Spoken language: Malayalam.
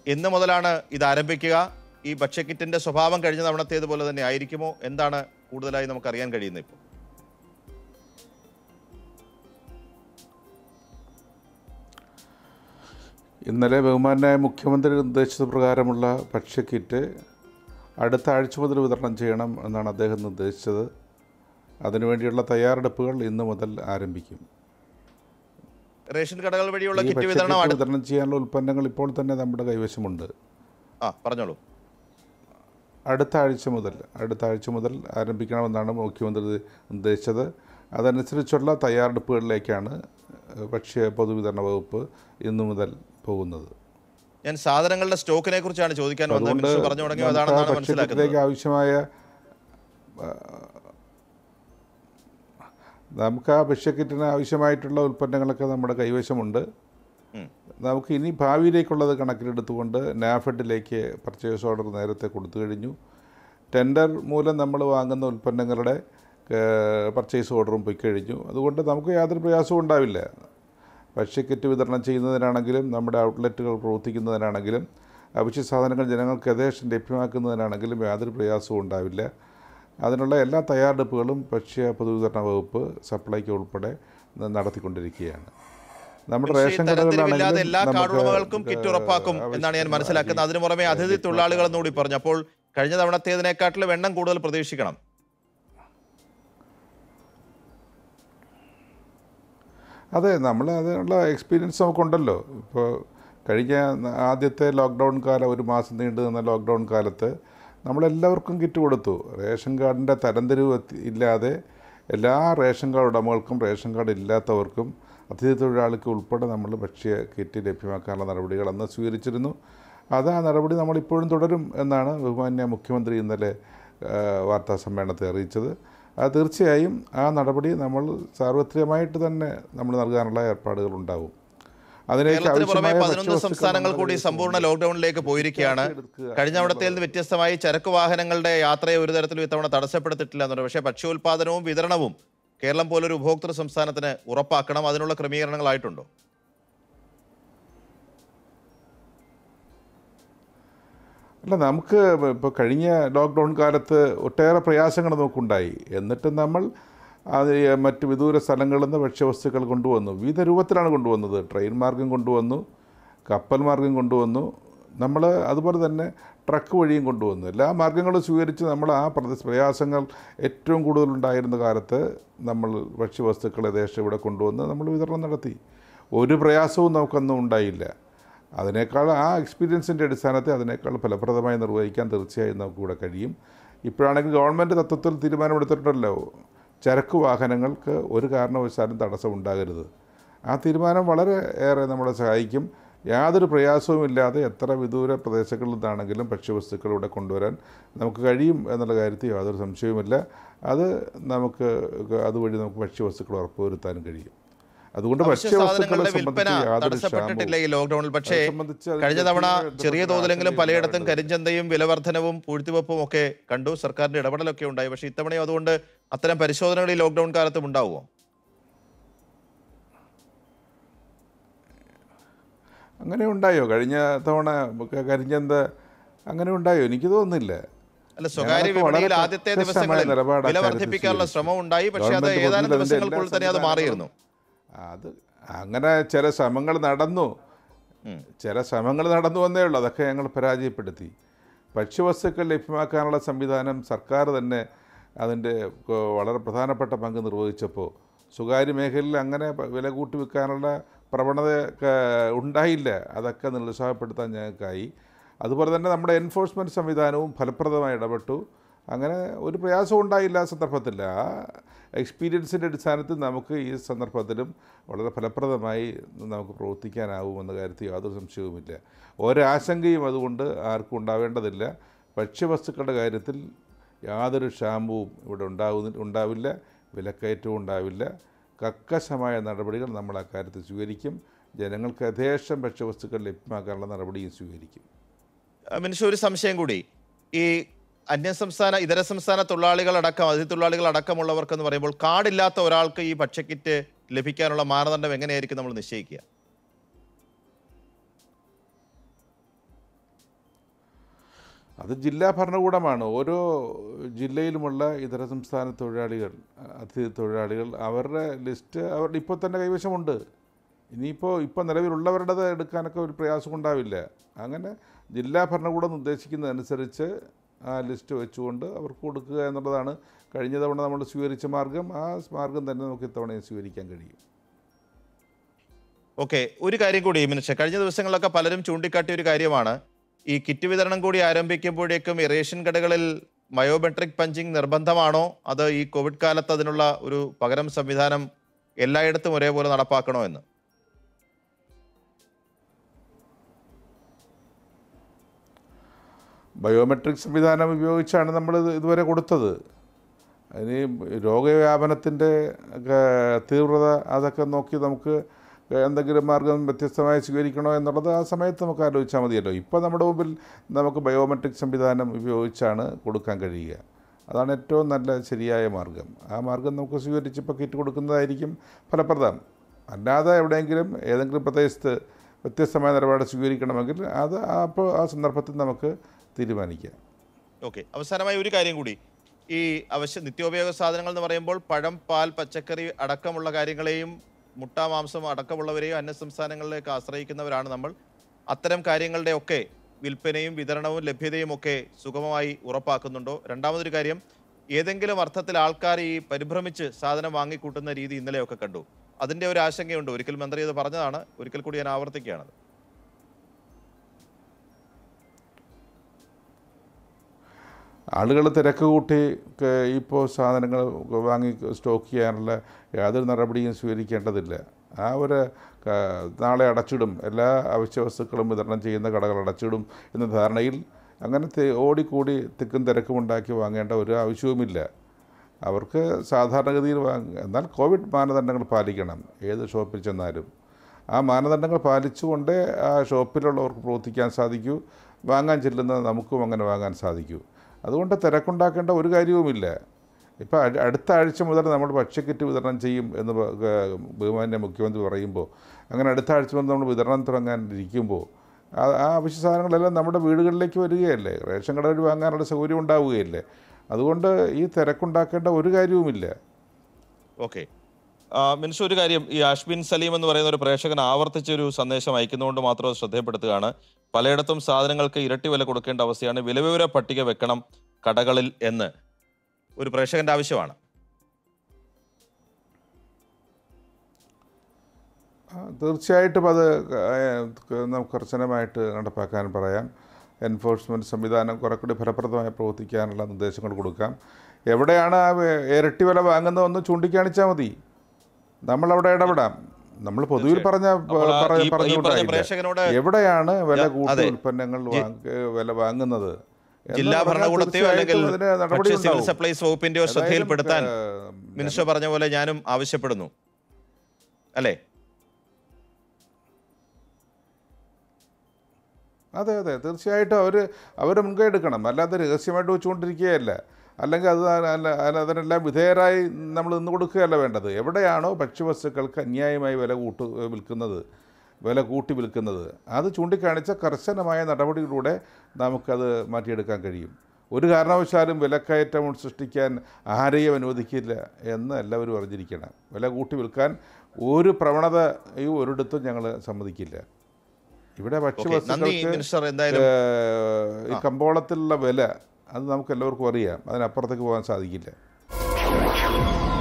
എന്ന് മുതലാണ് ഇത് ആരംഭിക്കുക ഈ ഭക്ഷ്യക്കിറ്റിന്റെ സ്വഭാവം കഴിഞ്ഞ തവണത്തേതുപോലെ തന്നെ ആയിരിക്കുമോ എന്താണ് കൂടുതലായി നമുക്ക് അറിയാൻ കഴിയുന്നത് ഇപ്പോൾ ഇന്നലെ ബഹുമാനായ മുഖ്യമന്ത്രി നിർദ്ദേശപ്രകാരമുള്ള ഭക്ഷ്യക്കിറ്റ് അടുത്ത ആഴ്ച മുതൽ വിതരണം ചെയ്യണം എന്നാണ് അദ്ദേഹം നിർദ്ദേശിച്ചത് അതിനുവേണ്ടിയുള്ള തയ്യാറെടുപ്പുകൾ ഇന്ന് മുതൽ ആരംഭിക്കും റേഷൻ കടകൾ വഴിയുള്ള ഈ കിറ്റ് ഭക്ഷ്യക്കിറ്റ് വിതരണം അടുത്ത വിതരണം ചെയ്യാനുള്ള ഉൽപ്പന്നങ്ങൾ ഇപ്പോൾ തന്നെ നമ്മുടെ കൈവശമുണ്ട് ആ പറഞ്ഞോളൂ അടുത്ത ആഴ്ച മുതൽ അടുത്ത ആഴ്ച മുതൽ ആരംഭിക്കണമെന്നാണ് മുഖ്യമന്ത്രി നിർദ്ദേശിച്ചത് അതനുസരിച്ചുള്ള തയ്യാറെടുപ്പുകളിലേക്കാണ് ഭക്ഷ്യ പൊതുവിതരണ വകുപ്പ് ഇന്നു മുതൽ പോകുന്നത് ഞാൻ സാധനങ്ങളുടെ സ്റ്റോക്കിനെ കുറിച്ചാണ് ചോദിക്കാൻ വന്നത് അതുകൊണ്ട് മിനിസ്റ്റർ പറഞ്ഞു തുടങ്ങി നമുക്ക് ആ അതാണെന്നാണ് മനസ്സിലാക്കുന്നത് ഭക്ഷ്യക്കിറ്റിലേക്ക് ആവശ്യമായ ആ, നമുക്ക് ആ ഭക്ഷ്യക്കിറ്റിന് ആവശ്യമായിട്ടുള്ള ഉൽപ്പന്നങ്ങളൊക്കെ നമ്മുടെ കൈവശമുണ്ട് ഉം. നമുക്ക് ഇനി ഭാവിയിലേക്കുള്ളത് കണക്കിലെടുത്തുകൊണ്ട് നാഫെഡിലേക്ക് പർച്ചേസ് ഓർഡർ നേരത്തെ കൊടുത്തു കഴിഞ്ഞു ടെൻഡർ മൂലം നമ്മൾ വാങ്ങുന്ന ഉൽപ്പന്നങ്ങളുടെ പർച്ചേസ് ഓർഡറും പോയി കഴിഞ്ഞു അതുകൊണ്ട് നമുക്ക് യാതൊരു പ്രയാസവും ഉണ്ടാവില്ല ഭക്ഷ്യക്കിറ്റ് വിതരണം ചെയ്യുന്നതിനാണെങ്കിലും നമ്മുടെ ഔട്ട്ലെറ്റുകൾ പ്രവർത്തിക്കുന്നതിനാണെങ്കിലും അവശ്യ സാധനങ്ങൾ ജനങ്ങൾക്ക് യഥേഷ്ടം ലഭ്യമാക്കുന്നതിനാണെങ്കിലും യാതൊരു പ്രയാസവും ഉണ്ടാവില്ല അതിനുള്ള എല്ലാ തയ്യാറെടുപ്പുകളും ഭക്ഷ്യ പൊതുവിതരണ വകുപ്പ് സപ്ലൈക്ക് ഉൾപ്പെടെ ന- നടത്തിക്കൊണ്ടിരിക്കുകയാണ് നമ്മുടെ പക്ഷേ ഈ റേഷൻ തരംതിരിവില്ലാതെ കടകളിലാണെങ്കിലും എല്ലാ നമുക്ക് കാർഡുടമകൾക്കും കിറ്റ് ഉറപ്പാക്കും എന്നാണ് ഞാൻ മനസ്സിലാക്കുന്നത് അതിനു പുറമെ അതിഥി തൊഴിലാളികൾ എന്നുകൂടി പറഞ്ഞു അപ്പോൾ കഴിഞ്ഞ തവണത്തേതിനെക്കാട്ടിലും എണ്ണം കൂടുതൽ പ്രതീക്ഷിക്കണം അതെ നമ്മൾ അതിനുള്ള എക്സ്പീരിയൻസ് നമുക്കുണ്ടല്ലോ ഇപ്പോൾ കഴിഞ്ഞ ന- ആദ്യത്തെ ലോക്ക്ഡൗൺ കാലം ഒരു മാസം നീണ്ടു നിന്ന ലോക്ക്ഡൗൺ കാലത്ത് നമ്മളെല്ലാവർക്കും കിറ്റ് കൊടുത്തു റേഷൻ കാർഡിൻ്റെ തരംതിരിവ് എത്തി- ഇല്ലാതെ എല്ലാ റേഷൻ കാർഡ് ഉടമകൾക്കും റേഷൻ കാർഡ് ഇല്ലാത്തവർക്കും അതിഥി തൊഴിലാളിക്ക് ഉൾപ്പെടെ നമ്മൾ ഭക്ഷ്യ കിറ്റ് ലഭ്യമാക്കാനുള്ള നടപടികൾ അന്ന് സ്വീകരിച്ചിരുന്നു അത് ആ നടപടി നമ്മളിപ്പോഴും തുടരും എന്നാണ് ബഹുമാന്യ മുഖ്യമന്ത്രി ഇന്നലെ ആ, വാർത്താ സമ്മേളനത്തെ അറിയിച്ചത് അത് തീർച്ചയായും ആ നടപടി നമ്മൾ സാർവത്രികമായിട്ട് തന്നെ നമ്മൾ നൽകാനുള്ള ഏർപ്പാടുകൾ ഉണ്ടാവും അതിലേക്ക് കേരളത്തിന് പുറമെ ആവശ്യമായ പതിനൊന്ന് ഭക്ഷ്യവസ്തുക്കൾ സംസ്ഥാനങ്ങൾ നമ്മുടെ കൂടി കയ്യിൽ സമ്പൂർണ്ണ ലോക്ക്ഡൌണിലേക്ക് പോയിരിക്കുകയാണ് എടുക്കുക കഴിഞ്ഞ തവണത്തിൽ നിന്ന് വ്യത്യസ്തമായി ചരക്ക് വാഹനങ്ങളുടെ യാത്രയെ ഒരു തരത്തിലും ഇത്തവണ തടസ്സപ്പെടുത്തിയിട്ടില്ല എന്നുണ്ട് പക്ഷേ ഭക്ഷ്യോൽപാദനവും വിതരണവും കേരളം പോലൊരു ഉപഭോക്തൃ സംസ്ഥാനത്തിന് ഉറപ്പാക്കണം അതിനുള്ള ക്രമീകരണങ്ങളായിട്ടുണ്ടോ അല്ല നമുക്ക് ഇപ്പോൾ കഴിഞ്ഞ ലോക്ക്ഡൗൺ കാലത്ത് ഒട്ടേറെ പ്രയാസങ്ങൾ നമുക്കുണ്ടായി എന്നിട്ട് നമ്മൾ അത് മറ്റ് വിദൂര സ്ഥലങ്ങളിൽ നിന്ന് ഭക്ഷ്യവസ്തുക്കൾ കൊണ്ടുവന്നു വിവിധ രൂപത്തിലാണ് കൊണ്ടുവന്നത് ട്രെയിൻ മാർഗം കൊണ്ടുവന്നു കപ്പൽ മാർഗം കൊണ്ടുവന്നു നമ്മൾ അതുപോലെ തന്നെ ട്രക്ക് വഴിയും കൊണ്ടുവന്നു എല്ലാ മാർഗങ്ങളും സ്വീകരിച്ച് നമ്മൾ ആ പ്രദേശ പ്രയാസങ്ങൾ ഏറ്റവും കൂടുതലുണ്ടായിരുന്ന കാലത്ത് നമ്മൾ ഭക്ഷ്യവസ്തുക്കൾ യഥേഷ്ടം ഇവിടെ കൊണ്ടുവന്ന് നമ്മൾ വിതരണം നടത്തി ഒരു പ്രയാസവും നമുക്കൊന്നും ഉണ്ടായില്ല അതിനേക്കാൾ ആ എക്സ്പീരിയൻസിൻ്റെ അടിസ്ഥാനത്തിൽ അതിനേക്കാൾ ഫലപ്രദമായി നിർവഹിക്കാൻ തീർച്ചയായും നമുക്കിവിടെ കഴിയും ഇപ്പോഴാണെങ്കിൽ ഗവൺമെൻറ് തത്വത്തിൽ തീരുമാനമെടുത്തിട്ടുണ്ടല്ലോ ചരക്ക് വാഹനങ്ങൾക്ക് ഒരു കാരണവശാലും തടസ്സം ഉണ്ടാകരുത് ആ തീരുമാനം വളരെ ഏറെ നമ്മളെ സഹായിക്കും യാതൊരു പ്രയാസവും ഇല്ലാതെ എത്ര വിദൂര പ്രദേശങ്ങളിൽ നിന്നാണെങ്കിലും ഭക്ഷ്യവസ്തുക്കൾ ഇവിടെ കൊണ്ടുവരാൻ നമുക്ക് കഴിയും എന്നുള്ള കാര്യത്തിൽ യാതൊരു സംശയവുമില്ല അത് നമുക്ക് അതുവഴി നമുക്ക് ഭക്ഷ്യവസ്തുക്കൾ ഉറപ്പുവരുത്താനും കഴിയും അതുകൊണ്ട് അവശ്യ ഭക്ഷ്യവസ്തുക്കളെ സാധനങ്ങളുടെ വിൽപ്പന സംബന്ധിച്ച് യാതൊരു തടസ്സപ്പെട്ടിട്ടില്ല ക്ഷാമവും ഈ ലോക്ക്ഡൌണിൽ പക്ഷേ അത് സംബന്ധിച്ച് അതിന്റെ കഴിഞ്ഞ തവണ ബന്ധപ്പെട്ട ചെറിയ തോതിലെങ്കിലും ആശങ്കയും പലയിടത്തും ഉണ്ടാകുന്നുണ്ട്. കരിഞ്ചന്തയും വിലവർധനവും പൂഴ്ത്തിവെപ്പും ഒക്കെ കണ്ടു സർക്കാരിന്റെ ഇടപെടലൊക്കെ ഉണ്ടായി പക്ഷേ ഇത്തവണയും അതുകൊണ്ട് അത്തരം പരിശോധനകൾ ഈ ലോക്ക്ഡൌൺ കാലത്തും ഉണ്ടാവുമോ അങ്ങനെ ഉണ്ടായോ കഴിഞ്ഞ തവണ ക- കരിഞ്ചന്ത അങ്ങനെ ഉണ്ടായോ എനിക്ക് തോന്നുന്നില്ല അല്ല സ്വകാര്യ ഞങ്ങളൊക്കെ വളരെ വിപണിയിൽ ആദ്യത്തെ കർക്കശമായ ദിവസങ്ങളിൽ നിലപാട് വില അക്കാര്യത്തിൽ വർദ്ധിപ്പിക്കാനുള്ള സ്വീകരിച്ചു. ശ്രമം ഉണ്ടായി പക്ഷേ അത് ഗവൺമെന്റ് ഏതാനും പൊതുവിൽ അതിന്റെ ദിവസങ്ങൾക്കുള്ളിൽ എല്ലാ തന്നെ അത് മാറിയിരുന്നു അത് അങ്ങനെ ചില ശ്രമങ്ങൾ നടന്നു ഉം. ചില ശ്രമങ്ങൾ നടന്നു വന്നേ ഉള്ളൂ അതൊക്കെ ഞങ്ങൾ പരാജയപ്പെടുത്തി ഭക്ഷ്യവസ്തുക്കൾ ലഭ്യമാക്കാനുള്ള സംവിധാനം സർക്കാർ തന്നെ അതിൻ്റെ ഏഹ്, വളരെ പ്രധാനപ്പെട്ട പങ്ക് നിർവഹിച്ചപ്പോൾ സ്വകാര്യ മേഖലയിൽ അങ്ങനെ പ- വില കൂട്ടി വിൽക്കാനുള്ള പ്രവണത ക- ഉണ്ടായില്ല അതൊക്കെ നിരുത്സാഹപ്പെടുത്താൻ ഞങ്ങൾക്കായി അതുപോലെ തന്നെ നമ്മുടെ എൻഫോഴ്സ്മെൻറ്റ് സംവിധാനവും ഫലപ്രദമായി ഇടപെട്ടു അങ്ങനെ ഒരു പ്രയാസവും ഉണ്ടായില്ല ആ സന്ദർഭത്തിൽ ആ എക്സ്പീരിയൻസിൻ്റെ അടിസ്ഥാനത്തിൽ നമുക്ക് ഈ സന്ദർഭത്തിലും വളരെ ഫലപ്രദമായി നമുക്ക് പ്രവർത്തിക്കാനാവുമെന്ന കാര്യത്തിൽ യാതൊരു സംശയവുമില്ല ഒരാശങ്കയും അതുകൊണ്ട് ആർക്കും ഉണ്ടാവേണ്ടതില്ല ഭക്ഷ്യവസ്തുക്കളുടെ കാര്യത്തിൽ യാതൊരു ക്ഷാമവും ഇവിടെ ഉണ്ടാവുന്ന ഉണ്ടാവില്ല വിലക്കയറ്റവും ഉണ്ടാവില്ല കർക്കശമായ നടപടികൾ നമ്മൾ അക്കാര്യത്തിൽ സ്വീകരിക്കും ജനങ്ങൾക്ക് യഥേഷ്ടം ഭക്ഷ്യവസ്തുക്കൾ ലഭ്യമാക്കാനുള്ള നടപടിയും സ്വീകരിക്കും മനുഷ്യ ഒരു സംശയം കൂടി ഈ അന്യസംസ്ഥാന ഇതര സംസ്ഥാന തൊഴിലാളികൾ അടക്കം അതിഥി തൊഴിലാളികൾ അടക്കമുള്ളവർക്ക് എന്ന് പറയുമ്പോൾ കാർഡില്ലാത്ത ഒരാൾക്ക് ഈ ഭക്ഷ്യക്കിറ്റ് ലഭിക്കാനുള്ള മാനദണ്ഡം എങ്ങനെയായിരിക്കും നമ്മൾ നിശ്ചയിക്കുക അത് ജില്ലാ ഭരണകൂടമാണ് ഓരോ ജില്ലയിലുമുള്ള ഇതര സംസ്ഥാന തൊഴിലാളികൾ അതിഥി തൊഴിലാളികൾ അവരുടെ ലിസ്റ്റ് അവരുടെ ഇപ്പോൾ തന്നെ കൈവശമുണ്ട് ഇനിയിപ്പോൾ ഇപ്പോൾ നിലവിലുള്ളവരുടേത് എടുക്കാനൊക്കെ ഒരു പ്രയാസം ഉണ്ടാവില്ല അങ്ങനെ ജില്ലാ ഭരണകൂടം നിർദ്ദേശിക്കുന്നതനുസരിച്ച് ആ ലിസ്റ്റ് വെച്ചുകൊണ്ട് അവർക്ക് കൊടുക്കുക എന്നുള്ളതാണ് കഴിഞ്ഞ തവണ നമ്മൾ സ്വീകരിച്ച മാർഗം ആ മാർഗം തന്നെ നമുക്ക് ഇത്തവണയും സ്വീകരിക്കാൻ കഴിയും ഓക്കെ ഒരു കാര്യം കൂടി മിനിസ്റ്റർ കഴിഞ്ഞ ദിവസങ്ങളിലൊക്കെ പലരും ചൂണ്ടിക്കാട്ടിയ ഒരു കാര്യമാണ് ഈ കിറ്റ് വിതരണം കൂടി ആരംഭിക്കുമ്പോഴേക്കും ഈ റേഷൻ കടകളിൽ ബയോമെട്രിക് പഞ്ചിങ് നിർബന്ധമാണോ അത് ഈ കോവിഡ് കാലത്ത് അതിനുള്ള ഒരു പകരം സംവിധാനം എല്ലായിടത്തും ഒരേപോലെ നടപ്പാക്കണോ എന്ന് ബയോമെട്രിക് സംവിധാനം ഉപയോഗിച്ചാണ് നമ്മൾ ഇതുവരെ കൊടുത്തത് ഇനി രോഗവ്യാപനത്തിൻ്റെ ഒക്കെ തീവ്രത അതൊക്കെ നോക്കി നമുക്ക് എന്തെങ്കിലും മാർഗം വ്യത്യസ്തമായി സ്വീകരിക്കണോ എന്നുള്ളത് ആ സമയത്ത് നമുക്ക് ആലോചിച്ചാൽ മതിയല്ലോ ഇപ്പോൾ നമ്മുടെ മുമ്പിൽ നമുക്ക് ബയോമെട്രിക് സംവിധാനം ഉപയോഗിച്ചാണ് കൊടുക്കാൻ കഴിയുക അതാണ് ഏറ്റവും നല്ല ശരിയായ മാർഗം ആ മാർഗം നമുക്ക് സ്വീകരിച്ച് ഇപ്പോൾ കിറ്റ് കൊടുക്കുന്നതായിരിക്കും ഫലപ്രദം അല്ലാതെ എവിടെയെങ്കിലും ഏതെങ്കിലും പ്രദേശത്ത് വ്യത്യസ്തമായ നിലപാട് സ്വീകരിക്കണമെങ്കിൽ അത് അപ്പോൾ ആ സന്ദർഭത്തിൽ നമുക്ക് തീരുമാനിക്കാം ഓക്കെ അവസാനമായി ഒരു കാര്യം കൂടി ഈ അവശ്യ നിത്യോപയോഗ സാധനങ്ങൾ എന്ന് പറയുമ്പോൾ പഴം പാൽ പച്ചക്കറി അടക്കമുള്ള കാര്യങ്ങളെയും മുട്ട മാംസം അടക്കമുള്ളവരെയും അന്യ സംസ്ഥാനങ്ങളിലേക്ക് ആശ്രയിക്കുന്നവരാണ് നമ്മൾ അത്തരം കാര്യങ്ങളുടെ ഒക്കെ വിൽപ്പനയും വിതരണവും ലഭ്യതയും ഒക്കെ സുഗമമായി ഉറപ്പാക്കുന്നുണ്ടോ രണ്ടാമതൊരു കാര്യം ഏതെങ്കിലും അർത്ഥത്തിൽ ആൾക്കാർ ഈ പരിഭ്രമിച്ച് സാധനം വാങ്ങിക്കൂട്ടുന്ന രീതി ഇന്നലെയൊക്കെ കണ്ടു അതിന്റെ ഒരു ആശങ്കയുണ്ട് ഒരിക്കൽ മന്ത്രി അത് പറഞ്ഞതാണ് ഒരിക്കൽ കൂടി ഞാൻ ആവർത്തിക്കുകയാണത് ആളുകൾ തിരക്ക് കൂട്ടി ക- ഇപ്പോൾ സാധനങ്ങൾ വാങ്ങി സ്റ്റോക്ക് ചെയ്യാനുള്ള യാതൊരു നടപടിയും സ്വീകരിക്കേണ്ടതില്ല ആ ഒരു ക- നാളെ അടച്ചിടും എല്ലാ അവശ്യ വസ്തുക്കളും വിതരണം ചെയ്യുന്ന കടകൾ അടച്ചിടും എന്ന ധാരണയിൽ അങ്ങനെ തെ- ഓടിക്കൂടി തിക്കും തിരക്കും ഉണ്ടാക്കി വാങ്ങേണ്ട ഒരു ആവശ്യവുമില്ല അവർക്ക് സാധാരണഗതിയിൽ വാങ്ങ എന്നാൽ കോവിഡ് മാനദണ്ഡങ്ങൾ പാലിക്കണം ഏത് ഷോപ്പിൽ ചെന്നാലും ആ മാനദണ്ഡങ്ങൾ പാലിച്ചുകൊണ്ടേ ആ ഷോപ്പിലുള്ളവർക്ക് പ്രവർത്തിക്കാൻ സാധിക്കൂ വാങ്ങാൻ ചെല്ലുന്ന നമുക്കും അങ്ങനെ വാങ്ങാൻ സാധിക്കൂ അതുകൊണ്ട് തിരക്കുണ്ടാക്കേണ്ട ഒരു കാര്യവുമില്ല ഇപ്പോൾ അഴ- അടുത്ത ആഴ്ച മുതൽ നമ്മൾ ഭക്ഷ്യക്കിറ്റ് വിതരണം ചെയ്യും എന്ന് പ- ഗ- ബഹുമാന്യ മുഖ്യമന്ത്രി പറയുമ്പോൾ അങ്ങനെ അടുത്ത ആഴ്ച മുതൽ നമ്മൾ വിതരണം തുടങ്ങാൻ ഇരിക്കുമ്പോൾ ആ ആ അവശ്യ സാധനങ്ങളെല്ലാം നമ്മുടെ വീടുകളിലേക്ക് വരികയല്ലേ റേഷൻ കട വഴി വാങ്ങാനുള്ള സൗകര്യം ഉണ്ടാവുകയല്ലേ അതുകൊണ്ട് ഈ തിരക്കുണ്ടാക്കേണ്ട ഒരു കാര്യവുമില്ല ഓക്കെ മിനിസ്റ്റർ ഒരു കാര്യം ഈ അഷ്ബിൻ സലീം എന്ന് പറയുന്ന ഒരു പ്രേക്ഷകൻ ആവർത്തിച്ച ഒരു സന്ദേശം അയക്കുന്നതുകൊണ്ട് മാത്രം അത് ശ്രദ്ധയപ്പെടുത്തുകയാണ് പലയിടത്തും സാധനങ്ങൾക്ക് ഇരട്ടി വില കൊടുക്കേണ്ട അവസ്ഥയാണ് വിലവിവര പട്ടിക വെക്കണം കടകളിൽ എന്ന് ഒരു പ്രേക്ഷകന്റെ ആവശ്യമാണ് ആ, തീർച്ചയായിട്ടും അത് ക- ക- നമുക്ക് കർശനമായിട്ട് നടപ്പാക്കാൻ പറയാം എൻഫോഴ്സ്മെൻറ്റ് സംവിധാനം കുറെ കൂടി ഫലപ്രദമായി പ്രവർത്തിക്കാനുള്ള നിർദ്ദേശങ്ങൾ കൊടുക്കാം എവിടെയാണ് ആ വെ- ഇരട്ടി വില വാങ്ങുന്നതെന്ന് ചൂണ്ടിക്കാണിച്ചാൽ മതി നമ്മളവിടെ ഇടപെടാം നമ്മൾ പൊതുവിൽ പറഞ്ഞ അപ്പോൾ ആ പറ- ഈ- ഈ പറഞ്ഞ പറഞ്ഞുകൊണ്ടായില്ല. പ്രേക്ഷകനോട് എവിടെയാണ് വില ഞാൻ- കൂട്ടിയ അതെ. ഉൽപ്പന്നങ്ങൾ വാങ്ങ വില വാങ്ങുന്നത് എന്ന് ജില്ലാ പറഞ്ഞാൽ ഭരണകൂടത്തെയോ അല്ലെങ്കിൽ തീർച്ചയായിട്ടും അതിന് നടപടി ഭക്ഷ്യ സിവിൽ ഉണ്ടാവും. സപ്ലൈസ് വകുപ്പിന്റെയോ ഏതായാലും, ശ്രദ്ധയിൽപ്പെടുത്താൻ ഏഹ്, മിനിസ്റ്റർ പറഞ്ഞ പോലെ ഞാനും ആവശ്യപ്പെടുന്നു അല്ലേ അതെ അതെ തീർച്ചയായിട്ടും അവർ അവർ മുൻകൈ എടുക്കണം അല്ലാതെ രഹസ്യമായിട്ട് വെച്ചുകൊണ്ടിരിക്കുകയല്ല അല്ലെങ്കിൽ അത് അല്ല അല്ല അതിനെല്ലാം വിധേയരായി നമ്മൾ നിന്ന് കൊടുക്കുകയല്ല വേണ്ടത് എവിടെയാണോ ഭക്ഷ്യവസ്തുക്കൾക്ക് അന്യായമായി വില കൂട്ട് വിൽക്കുന്നത് വില കൂട്ടി വിൽക്കുന്നത് അത് ചൂണ്ടിക്കാണിച്ച കർശനമായ നടപടികളിലൂടെ നമുക്കത് മാറ്റിയെടുക്കാൻ കഴിയും ഒരു കാരണവശാലും വിലക്കയറ്റം സൃഷ്ടിക്കാൻ ആരെയും അനുവദിക്കില്ല എന്ന് എല്ലാവരും അറിഞ്ഞിരിക്കണം വില കൂട്ടി വിൽക്കാൻ ഒരു പ്രവണതയും ഒരിടത്തും ഞങ്ങൾ സമ്മതിക്കില്ല ഇവിടെ ഓക്കെ നന്ദി ഭക്ഷ്യവസ്തുക്കൾക്ക് മിനിസ്റ്റർ എന്തായാലും ഏഹ്, ഈ കമ്പോളത്തിലുള്ള വില അത് നമുക്ക് എല്ലാവർക്കും അറിയാം അതിനപ്പുറത്തേക്ക് പോകാൻ സാധിക്കില്ല